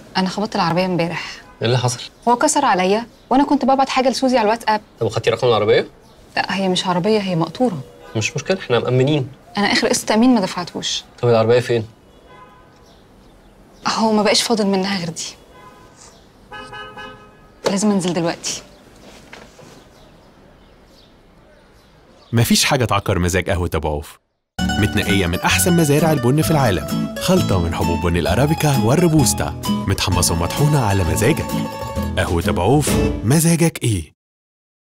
انا خبطت العربيه امبارح ايه اللي حصل؟ هو كسر عليا وانا كنت ببعت حاجه لسوزي على الواتساب طب وخدتي رقم العربيه؟ لا هي مش عربيه هي مقطوره مش مشكله احنا مأمنين انا اخر قسط تامين ما دفعتوش طب العربيه فين؟ هو ما بقاش فاضل منها غير دي لازم انزل دلوقتي مفيش حاجة تعكر مزاج قهوة أبو عوف متنقية من أحسن مزارع البن في العالم خلطة من حبوب بن الأرابيكا والروبوستا متحمصة ومطحونة على مزاجك قهوة أبو عوف مزاجك إيه